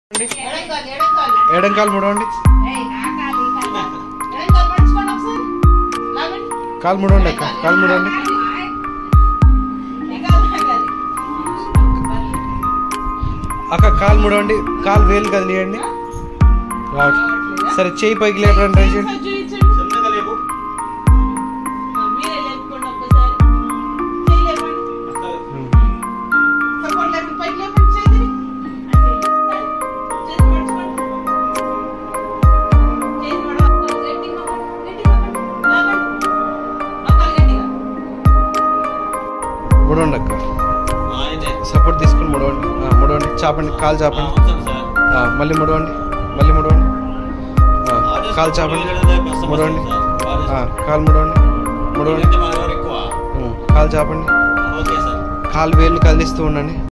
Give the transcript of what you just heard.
ఎడంకాలు ఎడంకాలు ఎడం కాలు ముడవండి ఎడంకాలు పడుచుకోండి ఒకసారి లాగండి కాలు ముడవండి అక్క కాలు ముడవండి ఇంకా లాగాలి అక్క కాలు ముడవండి కాలు వేలు కదిలియండి రావట్లేదు సరే చేయి పైకి లేపడానికి ట్రై చేయండి చూపించండి చిన్నగా లేపు ఆ, మీరే లేపుకోండి ఒక్కసారి చేయి లేపండి ఉమ్. సపోర్ట్ లేపండి పైకి లేపండి చేయి తిరిగి. చేతి పడుచుకోండి చేతి పడవ గట్టిగా నొక్కండి, గట్టిగా నొక్కండి. లాగండి నొక్కాలి గట్టిగా ముడవండి అక్క ఆయనే సపోర్ట్ తీసుకుని ముడవండి ఆ, ముడవండి చాపండి కాలు ఆ, చాపండి ఉంచండి సార్ ఆ, మళ్ళీ ముడవండి మళ్ళీ ముడవండి ఆ, కాలు చాపండి ముడవండి ఆ, కాలు ముడవండి ముడవండి ఎందుకంటే మన ఎవరు ఎక్కువ ఉమ్, కాలు చాపండి ఓకే సార్ కాలు వేలు కదిలిస్తూ ఉండండి